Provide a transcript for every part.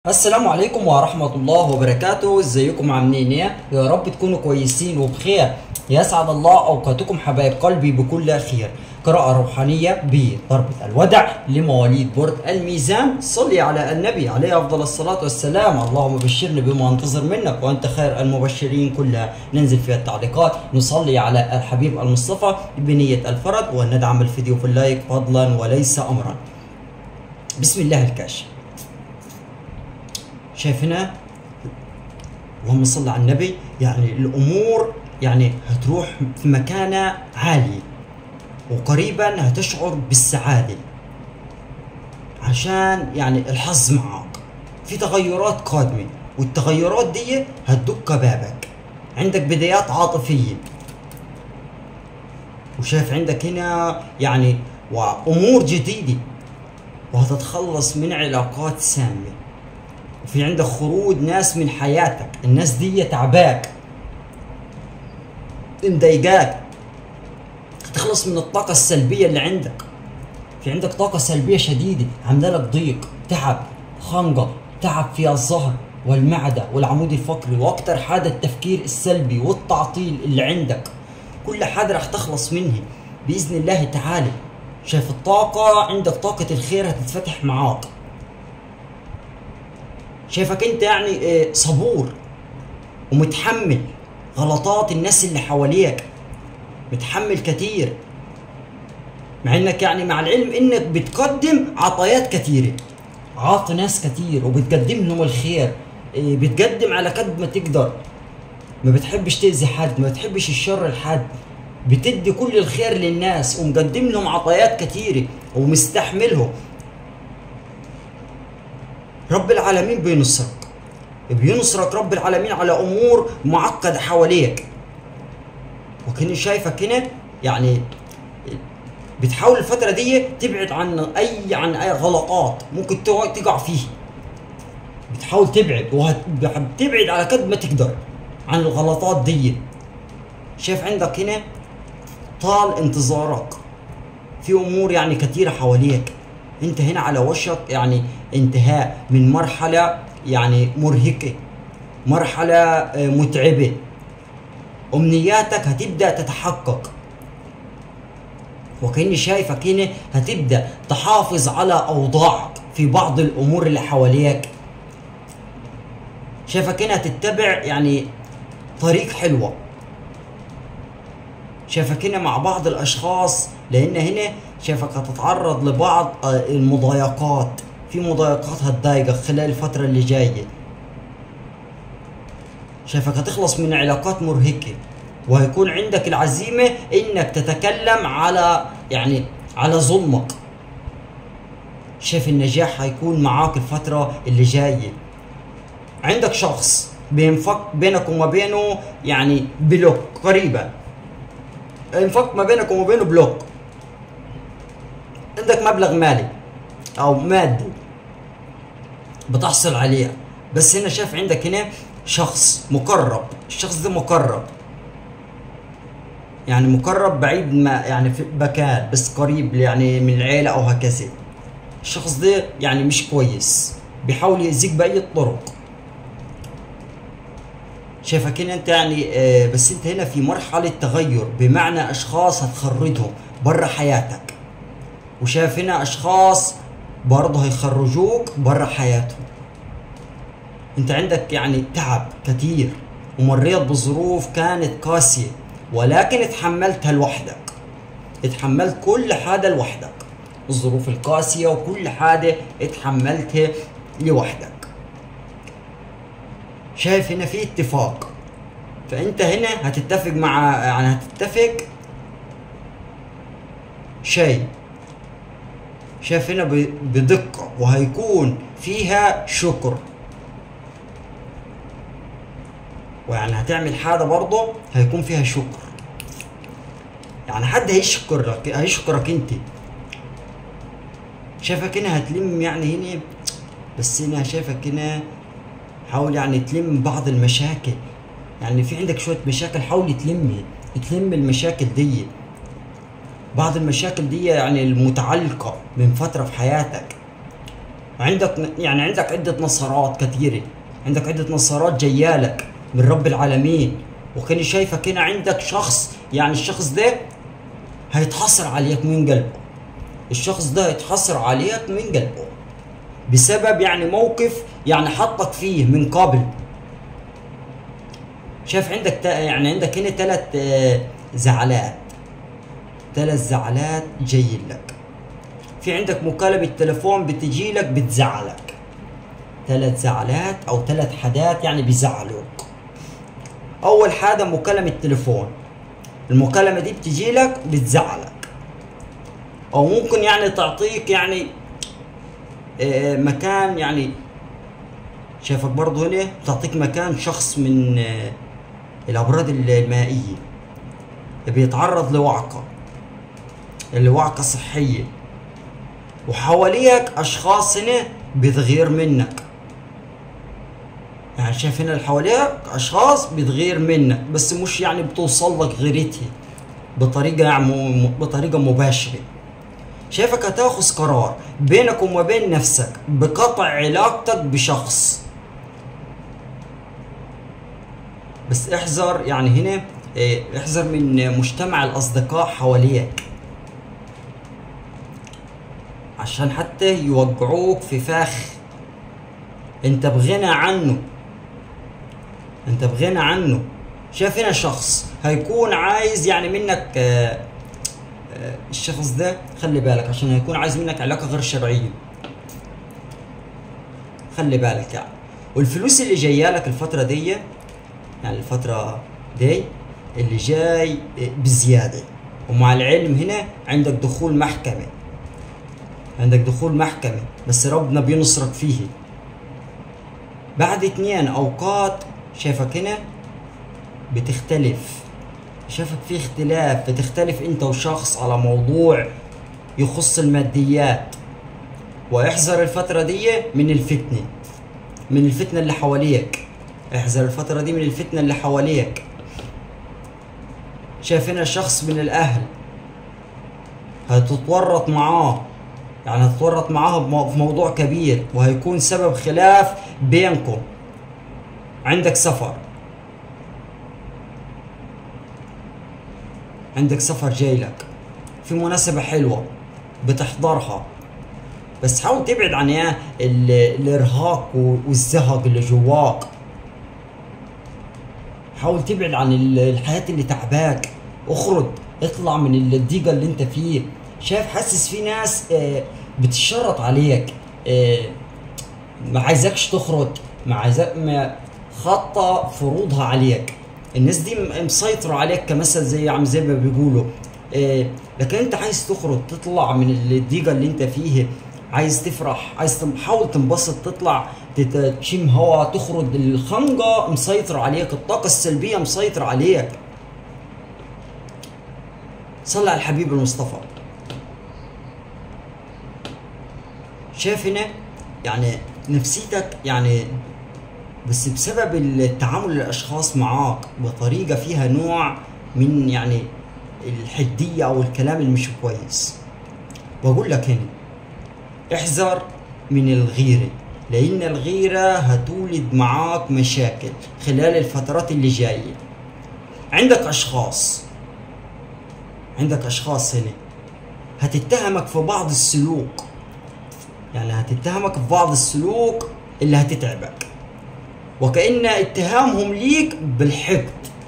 السلام عليكم ورحمة الله وبركاته ازيكم عاملين ايه يا رب تكونوا كويسين وبخير يسعد الله اوقاتكم حبايب قلبي بكل خير قراءة روحانية بضربة الودع لمواليد برج الميزان صلي على النبي عليه افضل الصلاة والسلام اللهم بشرني بما انتظر منك وانت خير المبشرين كلها ننزل في التعليقات نصلي على الحبيب المصطفى بنية الفرد وندعم الفيديو في اللايك فضلا وليس امرا بسم الله الكاشف شايف هنا اللهم صل على النبي يعني الامور يعني هتروح في مكانه عاليه وقريبا هتشعر بالسعاده عشان يعني الحظ معك في تغيرات قادمه والتغيرات دي هتدق بابك عندك بدايات عاطفيه وشايف عندك هنا يعني وامور جديده وهتتخلص من علاقات سامه وفي عندك خروج ناس من حياتك الناس دي تعباك مضايقاك تخلص من الطاقة السلبية اللي عندك في عندك طاقة سلبية شديدة عاملة لك ضيق تعب خنقة تعب في الظهر والمعدة والعمود الفقري واكتر حاجة التفكير السلبي والتعطيل اللي عندك كل حاجة رح تخلص منها بإذن الله تعالى شايف الطاقة عندك طاقة الخير هتتفتح معاك شايفك انت يعني اه صبور ومتحمل غلطات الناس اللي حواليك متحمل كتير مع انك يعني مع العلم انك بتقدم عطايات كتيرة عاطي ناس كتير وبتقدم لهم الخير اه بتقدم على قد ما تقدر ما بتحبش تأذي حد ما بتحبش الشر لحد بتدي كل الخير للناس ومقدم لهم عطايات كتيرة ومستحملهم رب العالمين بينصرك بينصرك رب العالمين على امور معقده حواليك وكاني شايفك هنا يعني بتحاول الفترة دي تبعد عن أي عن أي غلطات ممكن تقع فيه بتحاول تبعد وهتبعد على قد ما تقدر عن الغلطات دي شايف عندك هنا طال انتظارك في أمور يعني كثيرة حواليك انت هنا على وشك يعني انتهاء من مرحلة يعني مرهقة مرحلة متعبة أمنياتك هتبدأ تتحقق وكأني شايفك هنا هتبدأ تحافظ على أوضاعك في بعض الأمور اللي حواليك شايفك هنا هتتبع يعني طريق حلوة شايفك هنا مع بعض الأشخاص لأن هنا شايفك هتتعرض لبعض المضايقات في مضايقات هتضايقك خلال الفترة اللي جاية شايفك هتخلص من علاقات مرهقة وهيكون عندك العزيمة انك تتكلم على يعني على ظلمك شايف النجاح هيكون معاك الفترة اللي جاية عندك شخص بينفك بينك وما بينه يعني بلوك قريبا انفك ما بينك وما بينه بلوك عندك مبلغ مالي او مادي بتحصل عليه بس هنا شايف عندك هنا شخص مقرب الشخص ده مقرب يعني مقرب بعيد ما يعني في مكان بس قريب يعني من العيلة او هكذا الشخص ده يعني مش كويس بيحاول يأذيك بأي الطرق شايفك هنا انت يعني آه بس انت هنا في مرحلة تغير بمعنى اشخاص هتخرجهم برا حياتك وشايف هنا اشخاص برضه هيخرجوك برا حياتهم انت عندك يعني تعب كتير ومريت بظروف كانت قاسية ولكن اتحملتها لوحدك اتحملت كل حاجة لوحدك الظروف القاسية وكل حاجة اتحملتها لوحدك شايف هنا في اتفاق فانت هنا هتتفق مع يعني هتتفق شيء شايف هنا بدقة وهيكون فيها شكر ويعني هتعمل حاجة برضه هيكون فيها شكر يعني حد هيشكرك هيشكرك انت شايفك هنا هتلم يعني هنا بس هنا شايفك هنا حاول يعني تلم بعض المشاكل يعني في عندك شوية مشاكل حاول تلمها تلم المشاكل دي بعض المشاكل دي يعني المتعلقة من فترة في حياتك عندك يعني عندك عدة نصرات كثيرة عندك عدة نصرات جيالك من رب العالمين وكاني شايفك هنا عندك شخص يعني الشخص ده هيتحسر عليك من قلبه الشخص ده هيتحسر عليك من قلبه بسبب يعني موقف يعني حطك فيه من قبل شايف عندك تا يعني عندك هنا ثلاث زعلات ثلاث زعلات جايين لك في عندك مكالمة تليفون بتجي لك بتزعلك ثلاث زعلات او ثلاث حاجات يعني بيزعلوك اول حاجة مكالمة تليفون المكالمة دي بتجي لك بتزعلك او ممكن يعني تعطيك يعني آه، مكان يعني شايفك برضه هنا تعطيك مكان شخص من آه، الابراج المائية بيتعرض لوعكة الوعكة صحية وحواليك اشخاص هنا بتغير منك يعني شايف هنا اللي حواليك اشخاص بتغير منك بس مش يعني بتوصل لك غيرتها بطريقه يعني بطريقه مباشره شايفك هتاخذ قرار بينك وما بين نفسك بقطع علاقتك بشخص بس احذر يعني هنا إيه، احذر من مجتمع الاصدقاء حواليك عشان حتى يوقعوك في فخ انت بغنى عنه انت بغنى عنه شايف هنا شخص هيكون عايز يعني منك آه، آه، الشخص ده خلي بالك عشان هيكون عايز منك علاقه غير شرعيه خلي بالك يعني والفلوس اللي جايه لك الفتره دي يعني الفتره دي اللي جاي بزياده ومع العلم هنا عندك دخول محكمه عندك دخول محكمه بس ربنا بينصرك فيه بعد اتنين اوقات شايفك هنا بتختلف شايفك في اختلاف بتختلف انت وشخص على موضوع يخص الماديات واحذر الفترة دي من الفتنة من الفتنة اللي حواليك احذر الفترة دي من الفتنة اللي حواليك شايف هنا شخص من الاهل هتتورط معاه يعني هتتورط معاه في موضوع كبير وهيكون سبب خلاف بينكم عندك سفر عندك سفر جاي لك في مناسبة حلوة بتحضرها بس حاول تبعد عن ايه الارهاق والزهق اللي جواك حاول تبعد عن الحياة اللي تعباك اخرج اطلع من الضيقة اللي انت فيه شايف حاسس في ناس آه، بتشرط عليك آه، ما عايزكش تخرج ما عايزك ما خطة فروضها عليك الناس دي مسيطرة عليك كمثل زي عم زي ما بيقولوا إيه لكن انت عايز تخرج تطلع من الضيقة اللي انت فيه عايز تفرح عايز تحاول تنبسط تطلع تشم هوا تخرج الخنقة مسيطرة عليك الطاقة السلبية مسيطرة عليك صلى على الحبيب المصطفى شايف هنا يعني نفسيتك يعني بس بسبب التعامل الاشخاص معاك بطريقه فيها نوع من يعني الحديه او الكلام اللي مش كويس واقول لك هنا احذر من الغيره لان الغيره هتولد معاك مشاكل خلال الفترات اللي جايه عندك اشخاص عندك اشخاص هنا هتتهمك في بعض السلوك يعني هتتهمك في بعض السلوك اللي هتتعبك وكأن اتهامهم ليك بالحقد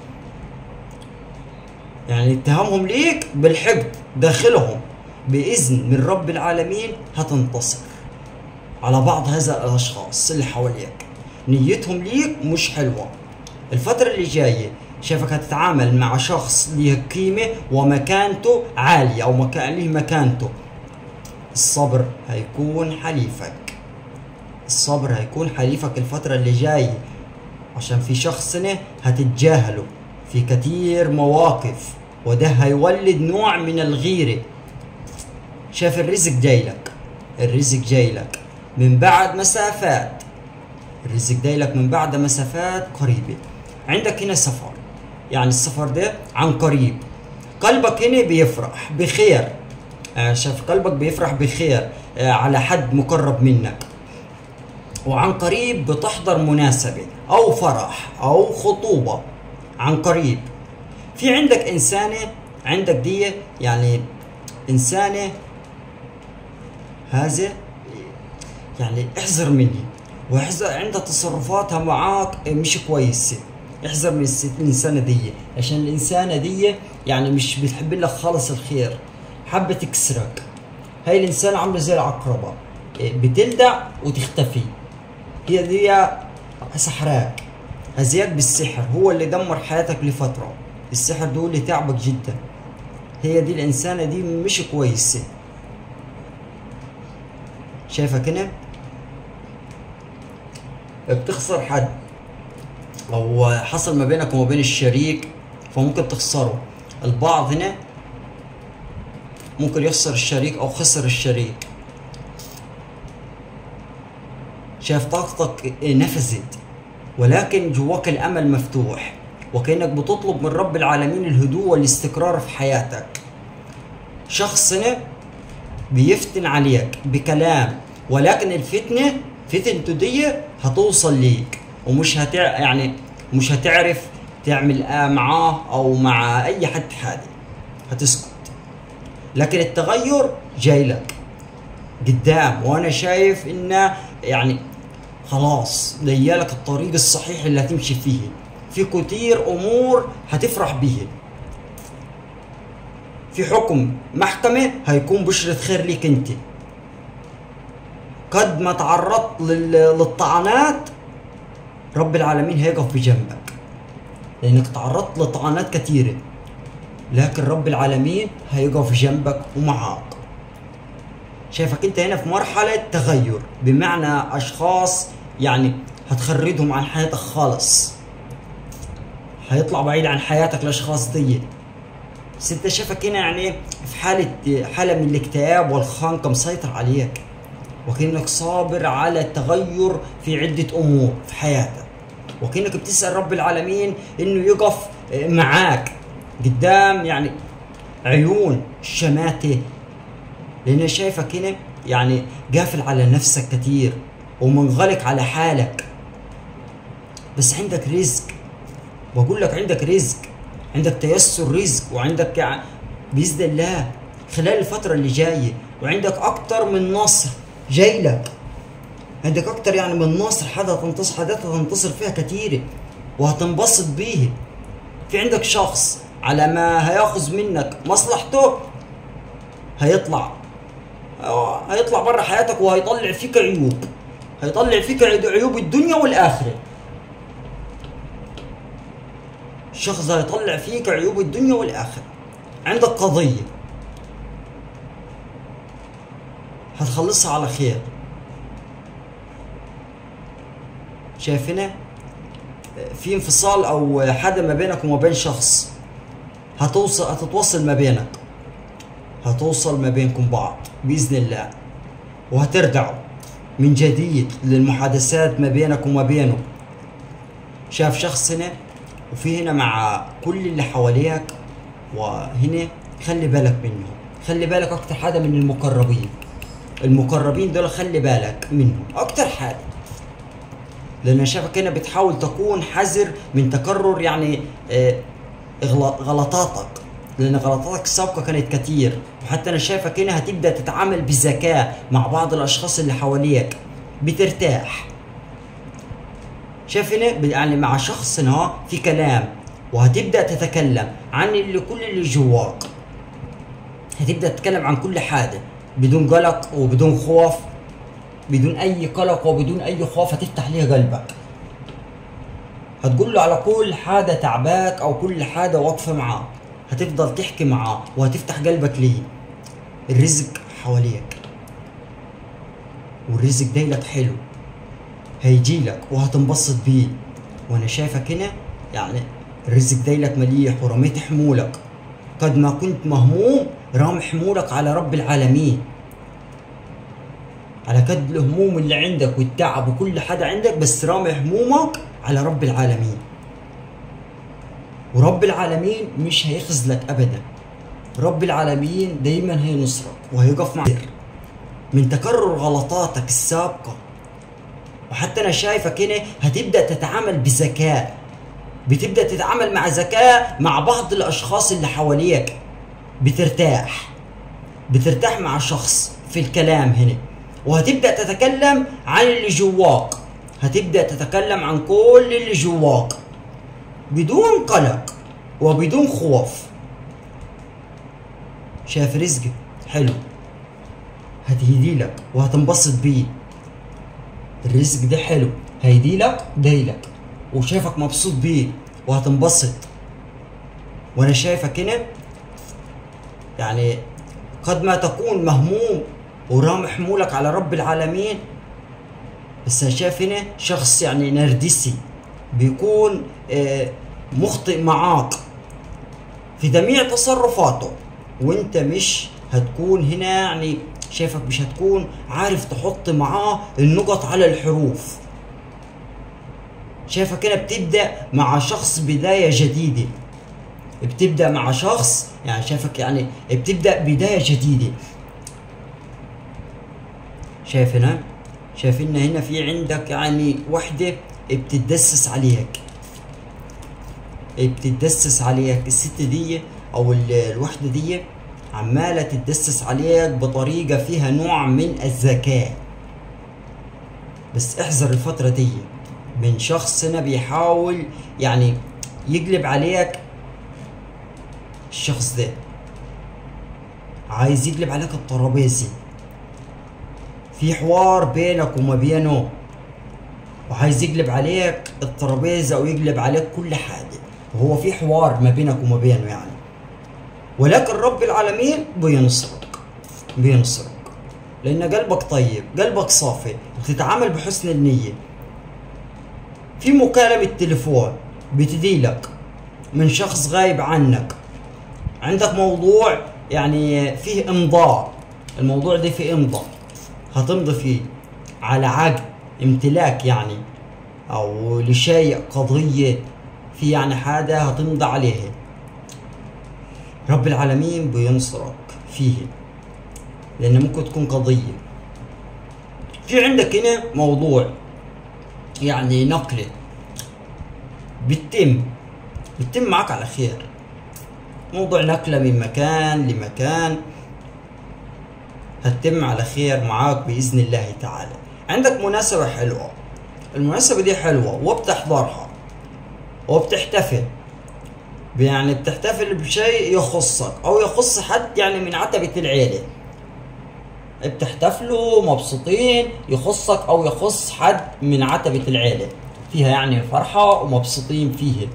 يعني اتهامهم ليك بالحقد داخلهم بإذن من رب العالمين هتنتصر على بعض هذا الأشخاص اللي حواليك نيتهم ليك مش حلوة الفترة اللي جاية شايفك هتتعامل مع شخص له قيمة ومكانته عالية أو مكان له مكانته الصبر هيكون حليفك الصبر هيكون حليفك الفترة اللي جاية عشان في شخص هنا هتتجاهله في كتير مواقف وده هيولد نوع من الغيرة شاف الرزق جايلك الرزق جايلك من بعد مسافات الرزق جايلك من بعد مسافات قريبة عندك هنا سفر يعني السفر ده عن قريب قلبك هنا بيفرح بخير آه، شاف قلبك بيفرح بخير آه، على حد مقرب منك وعن قريب بتحضر مناسبة أو فرح أو خطوبة عن قريب في عندك إنسانة عندك دي يعني إنسانة هذا يعني احذر مني واحذر عندها تصرفاتها معاك مش كويسة احذر من الست- الإنسانة دي عشان الإنسانة دي يعني مش بتحب لك خالص الخير حابة تكسرك هاي الإنسانة عاملة زي العقربة إيه، بتلدع وتختفي هي دي سحراك هزياك بالسحر هو اللي دمر حياتك لفترة السحر ده هو اللي تعبك جدا هي دي الإنسانة دي مش كويسة شايفة كده بتخسر حد او حصل ما بينك وما بين الشريك فممكن تخسره البعض هنا ممكن يخسر الشريك او خسر الشريك شايف طاقتك نفذت ولكن جواك الامل مفتوح وكانك بتطلب من رب العالمين الهدوء والاستقرار في حياتك شخص هنا بيفتن عليك بكلام ولكن الفتنه فتنته دي هتوصل ليك ومش هتع يعني مش هتعرف تعمل آه معاه او مع اي حد حادي هتسكت لكن التغير جاي لك قدام وانا شايف انه يعني خلاص ليالك الطريق الصحيح اللي هتمشي فيه في كتير امور هتفرح به في حكم محكمة هيكون بشرة خير ليك انت قد ما تعرضت لل- للطعنات رب العالمين هيقف بجنبك لانك تعرضت لطعنات كثيرة لكن رب العالمين هيقف جنبك ومعاك شايفك انت هنا في مرحلة تغير بمعنى اشخاص يعني هتخردهم عن حياتك خالص هيطلع بعيد عن حياتك الاشخاص دي بس انت شايفك هنا يعني في حالة حالة من الاكتئاب والخنقة مسيطر عليك وكأنك صابر على التغير في عدة أمور في حياتك وكأنك بتسأل رب العالمين إنه يقف معاك قدام يعني عيون الشماتة لأن شايفك هنا يعني قافل على نفسك كتير ومنغلق على حالك بس عندك رزق بقول لك عندك رزق عندك تيسر رزق وعندك يع- باذن الله خلال الفتره اللي جايه وعندك اكتر من نصر جاي لك عندك اكتر يعني من نصر حدا تنتصر حاجات هتنتصر فيها كتيره وهتنبسط بيه في عندك شخص على ما هياخذ منك مصلحته هيطلع آه، هيطلع بره حياتك وهيطلع فيك عيوب هيطلع فيك عيوب الدنيا والاخره الشخص ده هيطلع فيك عيوب الدنيا والآخرة عندك قضية هتخلصها على خير شايف هنا في انفصال او حدا ما بينك وما بين شخص هتوصل هتتوصل ما بينك هتوصل ما بينكم بعض باذن الله وهترجعوا من جديد للمحادثات ما بينك وما بينه شاف شخص هنا وفي هنا مع كل اللي حواليك وهنا خلي بالك منهم خلي بالك اكتر حاجه من المقربين المقربين دول خلي بالك منهم اكتر حاجه لان أنا شايفك هنا بتحاول تكون حذر من تكرر يعني آه، إغلا- غلطاتك لان غلطاتك السابقه كانت كتير وحتى انا شايفك هنا هتبدا تتعامل بذكاء مع بعض الاشخاص اللي حواليك بترتاح شايف هنا يعني مع شخص هنا في كلام وهتبدا تتكلم عن اللي كل اللي جواك هتبدا تتكلم عن كل حاجه بدون قلق وبدون خوف بدون اي قلق وبدون اي خوف هتفتح ليه قلبك هتقول له على كل حاجه تعباك او كل حاجه واقفه معاه هتفضل تحكي معاه وهتفتح قلبك ليه الرزق حواليك والرزق ده لك حلو هيجي لك وهتنبسط بيه وانا شايفك هنا يعني الرزق ده لك مليح ورميت حمولك قد ما كنت مهموم رام حمولك على رب العالمين على قد الهموم اللي عندك والتعب وكل حاجة عندك بس رامي همومك على رب العالمين ورب العالمين مش هيخذلك ابدا رب العالمين دايما هينصرك وهيقف معك من تكرر غلطاتك السابقه وحتى انا شايفك هنا هتبدا تتعامل بذكاء بتبدا تتعامل مع ذكاء مع بعض الاشخاص اللي حواليك بترتاح بترتاح مع شخص في الكلام هنا وهتبدا تتكلم عن اللي جواك هتبدا تتكلم عن كل اللي جواك بدون قلق وبدون خوف شايف رزق حلو هتهدي لك وهتنبسط بيه الرزق ده حلو هيدي لك دايلك وشايفك مبسوط بيه وهتنبسط وانا شايفك هنا يعني قد ما تكون مهموم ورامي حمولك على رب العالمين بس انا شايف هنا شخص يعني نرجسي بيكون آه، مخطئ معاك في جميع تصرفاته وانت مش هتكون هنا يعني شايفك مش هتكون عارف تحط معاه النقط على الحروف شايفك هنا بتبدا مع شخص بدايه جديده بتبدا مع شخص يعني شايفك يعني بتبدا بدايه جديده شايف هنا شايف ان هنا في عندك يعني وحده بتتدسس عليك بتتدسس عليك الست دي او ال- الوحده دي عماله تتدسس عليك بطريقه فيها نوع من الذكاء بس احذر الفتره دي من شخص هنا بيحاول يعني يقلب عليك الشخص ده عايز يقلب عليك الترابيزه في حوار بينك وما بينه وعايز يقلب عليك الترابيزه ويقلب عليك كل حاجه وهو في حوار ما بينك وما بينه يعني ولكن رب العالمين بينصرك بينصرك لان قلبك طيب قلبك صافي وتتعامل بحسن النيه في مكالمه تليفون بتديلك من شخص غايب عنك عندك موضوع يعني فيه امضاء الموضوع ده فيه امضاء هتمضي فيه على عقد امتلاك يعني او لشيء قضية في يعني حاجة هتمضي عليها رب العالمين بينصرك فيه لان ممكن تكون قضية في عندك هنا موضوع يعني نقلة بتتم بتتم معك على خير موضوع نقلة من مكان لمكان هتتم على خير معاك بإذن الله تعالى عندك مناسبة حلوة المناسبة دي حلوة وبتحضرها وبتحتفل يعني بتحتفل بشيء يخصك أو يخص حد يعني من عتبة العيلة بتحتفلوا مبسوطين يخصك أو يخص حد من عتبة العيلة فيها يعني فرحة ومبسوطين فيها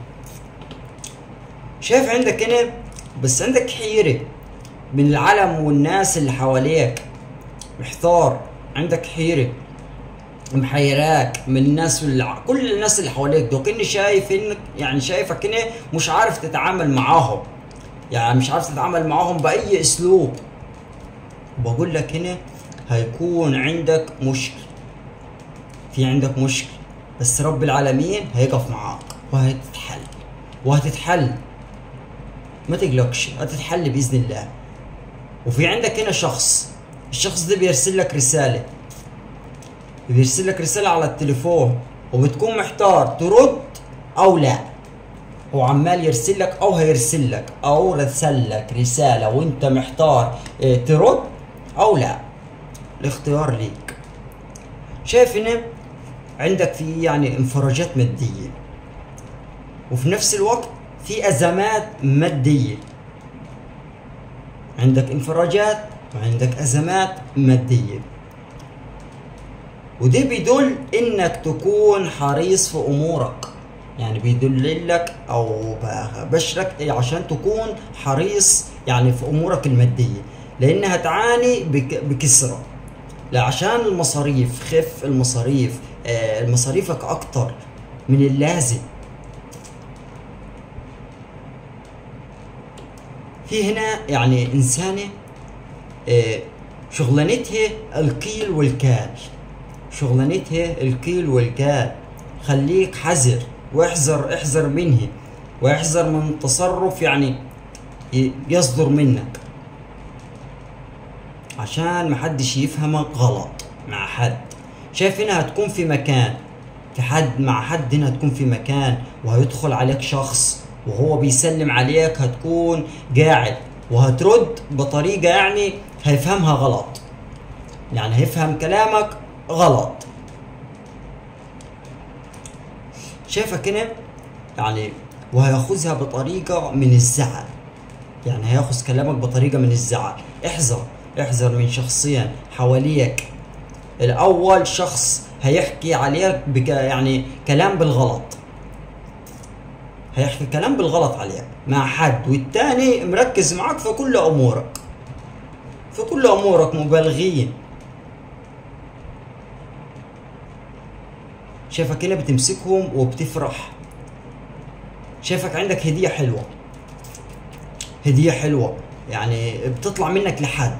شايف عندك هنا بس عندك حيرة من العالم والناس اللي حواليك محتار عندك حيرة محيراك من الناس والع... كل الناس اللي حواليك دول كأني شايف انك يعني شايفك هنا مش عارف تتعامل معاهم يعني مش عارف تتعامل معاهم بأي اسلوب بقول لك هنا هيكون عندك مشكل في عندك مشكل بس رب العالمين هيقف معاك وهتتحل وهتتحل ما تقلقش هتتحل باذن الله وفي عندك هنا شخص الشخص ده بيرسل لك رساله بيرسل لك رساله على التليفون وبتكون محتار ترد او لا هو عمال يرسل لك او هيرسل لك او رسل لك رساله وانت محتار إيه، ترد او لا الاختيار ليك شايف هنا عندك في يعني انفراجات ماديه وفي نفس الوقت في ازمات ماديه عندك انفراجات وعندك ازمات ماديه وده بيدل انك تكون حريص في امورك يعني بيدل لك او بشرك إيه عشان تكون حريص يعني في امورك الماديه لانها تعاني بك- بكسره لا عشان المصاريف خف المصاريف آه، مصاريفك اكتر من اللازم في هنا يعني إنسانة آه، شغلانتها القيل والكال شغلانتها القيل والكال خليك حذر واحذر احذر منه واحذر من تصرف يعني ي- يصدر منك عشان محدش يفهمك غلط مع حد شايف هنا هتكون في مكان في حد مع حد هنا هتكون في مكان وهيدخل عليك شخص وهو بيسلم عليك هتكون قاعد وهترد بطريقة يعني هيفهمها غلط يعني هيفهم كلامك غلط شايفك هنا يعني وهياخذها بطريقة من الزعل يعني هياخذ كلامك بطريقة من الزعل احذر احذر من شخصين حواليك الاول شخص هيحكي عليك بك يعني كلام بالغلط هيحكي كلام بالغلط عليك مع حد والتاني مركز معك في كل امورك في كل امورك مبالغين شايفك هنا بتمسكهم وبتفرح شايفك عندك هدية حلوة هدية حلوة يعني بتطلع منك لحد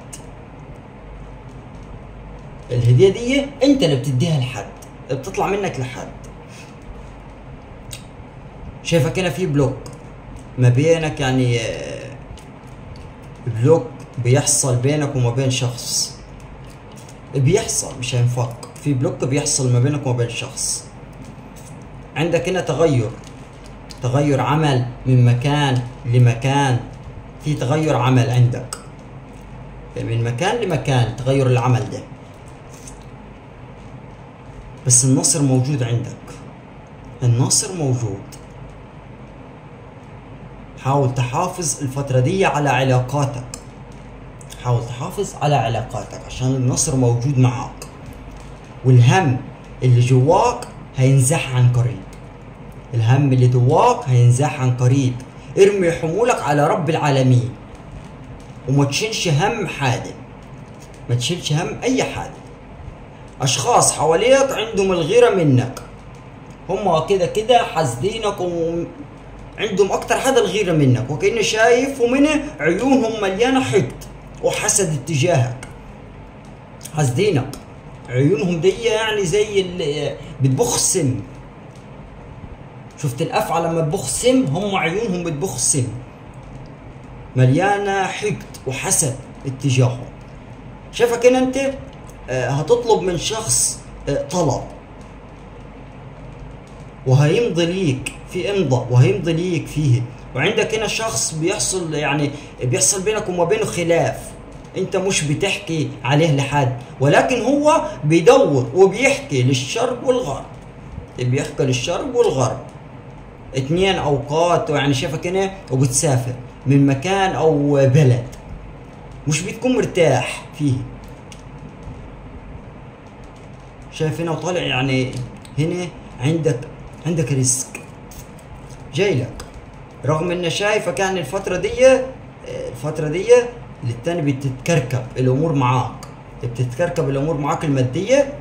الهدية دي انت اللي بتديها لحد بتطلع منك لحد شايفك هنا في بلوك ما بينك يعني آه، بلوك بيحصل بينك وما بين شخص بيحصل مش هينفك في بلوك بيحصل ما بينك وما بين شخص عندك هنا تغير تغير عمل من مكان لمكان في تغير عمل عندك من مكان لمكان تغير العمل ده بس النصر موجود عندك النصر موجود حاول تحافظ الفترة دي على علاقاتك حاول تحافظ على علاقاتك عشان النصر موجود معاك والهم اللي جواك هينزح عن قريب الهم اللي جواك هينزح عن قريب ارمي حمولك على رب العالمين وما تشيلش هم حدا ما تشيلش هم اي حدا اشخاص حواليك عندهم الغيرة منك هم كده كده حاسدينك وعندهم اكتر حدا الغيرة منك وكأني شايف ومنه عيونهم مليانة حقد وحسد اتجاهك حاسدينك عيونهم دي يعني زي اللي بتبخ السم شفت الافعى لما تبخ سم هم عيونهم بتبخ سم مليانه حقد وحسد اتجاههم شايفك هنا انت آه، هتطلب من شخص آه، طلب وهيمضي ليك في امضى وهيمضي ليك فيه وعندك هنا شخص بيحصل يعني بيحصل بينك وما بينه خلاف انت مش بتحكي عليه لحد ولكن هو بيدور وبيحكي للشرق والغرب بيحكي للشرق والغرب اتنين اوقات يعني شايفك هنا وبتسافر من مكان او بلد مش بتكون مرتاح فيه شايف هنا وطالع يعني هنا عندك عندك ريسك جاي لك رغم ان شايفك يعني الفترة دي الفترة دي للتاني بتتكركب الامور معاك بتتكركب الامور معاك المادية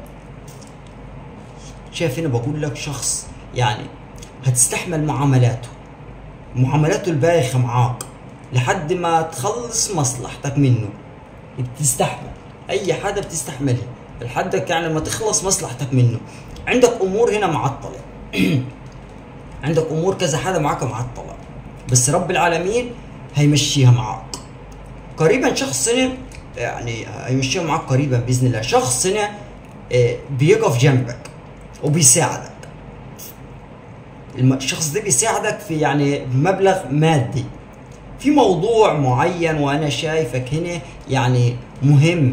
شايف هنا بقول لك شخص يعني هتستحمل معاملاته معاملاته البايخة معاك لحد ما تخلص مصلحتك منه بتستحمل اي حدا بتستحملها لحدك يعني ما تخلص مصلحتك منه عندك امور هنا معطله عندك امور كذا حدا معاك معطله بس رب العالمين هيمشيها معاك قريبا شخص هنا يعني هيمشيها معاك قريبا باذن الله شخص هنا آه، بيقف جنبك وبيساعدك الم- الشخص ده بيساعدك في يعني مبلغ مادي في موضوع معين وانا شايفك هنا يعني مهم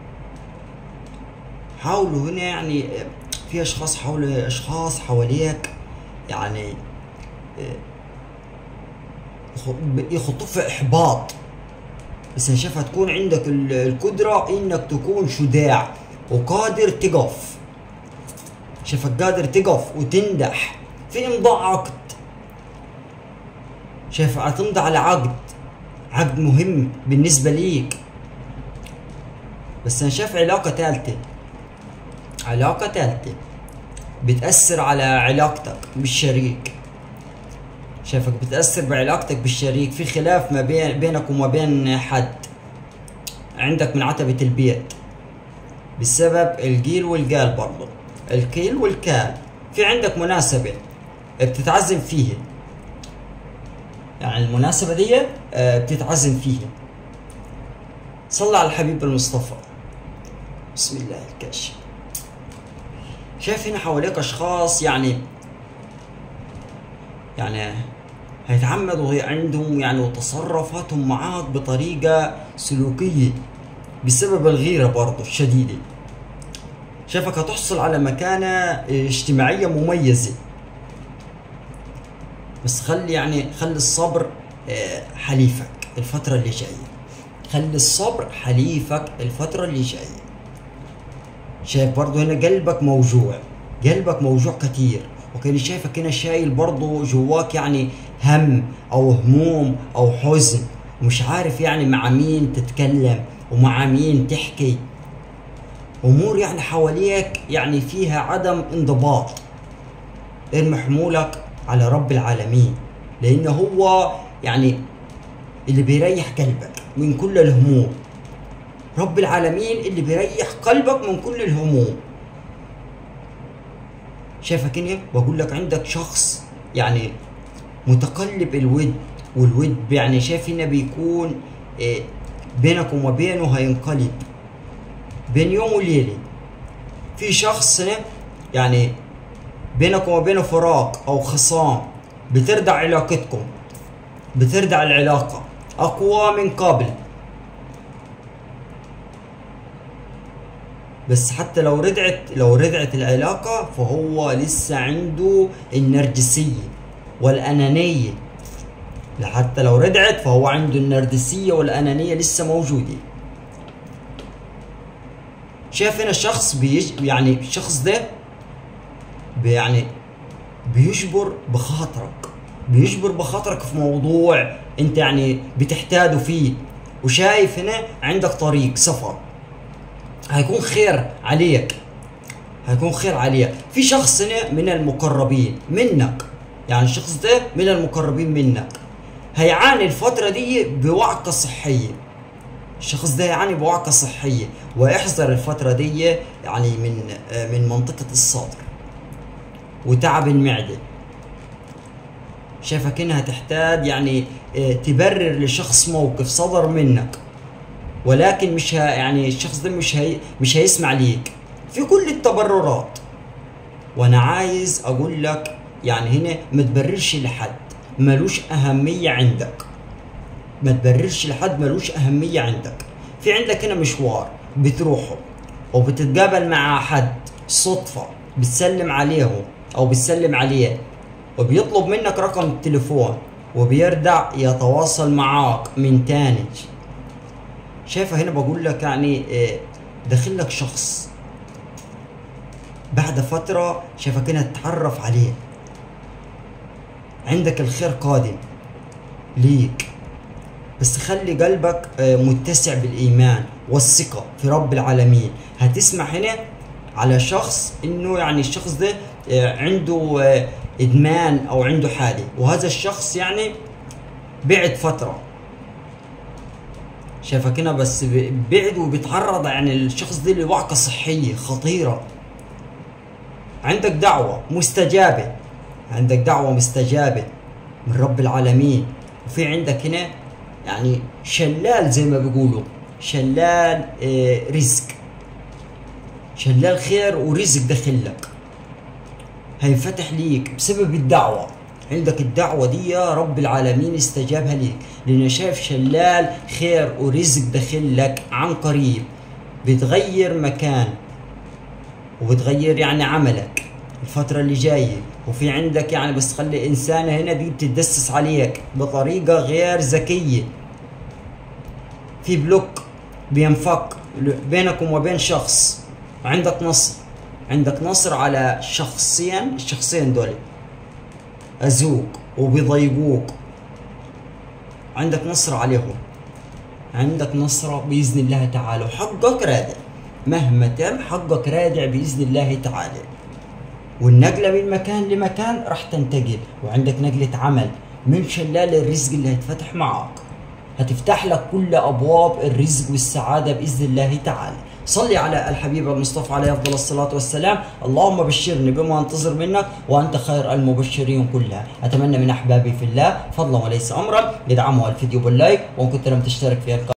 حاولوا هنا يعني في اشخاص حول اشخاص حواليك يعني آه، يخ- يخطوك في احباط بس انا شايف هتكون عندك ال- القدرة انك تكون شجاع وقادر تقف شايفك قادر تقف وتنجح في امضاء عقد شايف هتمضي على عقد عقد مهم بالنسبة ليك بس انا شايف علاقة تالتة علاقة تالتة بتأثر على علاقتك بالشريك شايفك بتأثر بعلاقتك بالشريك في خلاف ما بين بينك وما بين حد عندك من عتبة البيت بسبب الجيل والقال برضه الكيل والكال في عندك مناسبة بتتعزم فيها يعني المناسبة دي آه، بتتعزم فيها صلى على الحبيب المصطفى بسم الله الكاشف شايف هنا حواليك اشخاص يعني يعني هيتعمدوا عندهم يعني تصرفاتهم معاك بطريقة سلوكية بسبب الغيرة برضه الشديدة شايفك هتحصل على مكانة اجتماعية مميزة بس خلي يعني خلي الصبر آه، حليفك الفترة اللي جاية خلي الصبر حليفك الفترة اللي جاية شايف برضه هنا قلبك موجوع قلبك موجوع كتير وكان شايفك هنا شايل برضه جواك يعني هم او هموم او حزن ومش عارف يعني مع مين تتكلم ومع مين تحكي امور يعني حواليك يعني فيها عدم انضباط ارمي حمولك على رب العالمين لان هو يعني اللي بيريح قلبك من كل الهموم رب العالمين اللي بيريح قلبك من كل الهموم شايفك هنا بقول لك عندك شخص يعني متقلب الود والود يعني شايف هنا بيكون آه، بينك وما بينه هينقلب بين يوم وليلة في شخص هنا يعني بينك وما بينه فراق او خصام بتردع علاقتكم بتردع العلاقة اقوى من قبل بس حتى لو ردعت لو ردعت العلاقة فهو لسه عنده النرجسية والأنانية حتى لو ردعت فهو عنده النرجسية والأنانية لسه موجودة شايف هنا الشخص بيج يعني الشخص ده يعني بيجبر بخاطرك بيجبر بخاطرك في موضوع انت يعني بتحتاجه فيه وشايف هنا عندك طريق سفر هيكون خير عليك هيكون خير عليك في شخص هنا من المقربين منك يعني الشخص ده من المقربين منك هيعاني الفترة دي بوعكة صحية الشخص ده يعاني بوعكة صحية ويحذر الفترة دي يعني من من منطقة الصدر وتعب المعدة شايفك انها تحتاج يعني اه، تبرر لشخص موقف صدر منك ولكن مش ه... يعني الشخص ده مش هي... مش هيسمع ليك في كل التبررات وانا عايز اقول لك يعني هنا ما تبررش لحد ملوش اهمية عندك ما تبررش لحد ملوش اهمية عندك في عندك هنا مشوار بتروحه وبتتقابل مع حد صدفة بتسلم عليه او بتسلم عليه وبيطلب منك رقم التليفون وبيرجع يتواصل معاك من تاني شايفه هنا بقول لك يعني آه، داخل لك شخص بعد فترة شايفك هنا تتعرف عليه عندك الخير قادم ليك بس خلي قلبك آه، متسع بالإيمان والثقة في رب العالمين هتسمع هنا على شخص انه يعني الشخص ده آه، عنده آه، ادمان او عنده حالة وهذا الشخص يعني بعد فترة شايفك هنا بس ب- بعد وبيتعرض يعني الشخص ده لوعكة صحية خطيرة عندك دعوة مستجابة عندك دعوة مستجابة من رب العالمين وفي عندك هنا يعني شلال زي ما بيقولوا شلال آه، رزق شلال خير ورزق داخلك هينفتح ليك بسبب الدعوة عندك الدعوة دي يا رب العالمين استجابها ليك لأن شايف شلال خير ورزق داخلك عن قريب بتغير مكان وبتغير يعني عملك الفترة اللي جاية وفي عندك يعني بس خلي إنسانة هنا دي بتتدسس عليك بطريقة غير ذكية في بلوك بينفك بينك وما بين شخص وعندك نصر عندك نصر على شخصين الشخصين دول أذوك وبيضايقوك عندك نصر عليهم عندك نصرة بإذن الله تعالى وحقك رادع مهما تم حقك رادع بإذن الله تعالى والنقلة من مكان لمكان راح تنتقل وعندك نقلة عمل من شلال الرزق اللي هيتفتح معك هتفتح لك كل أبواب الرزق والسعادة بإذن الله تعالى صلي على الحبيب المصطفى عليه أفضل الصلاة والسلام اللهم بشرني بما أنتظر منك وأنت خير المبشرين كلها أتمنى من أحبابي في الله فضلا وليس أمرا يدعموا الفيديو باللايك وإن كنت لم تشترك في القناة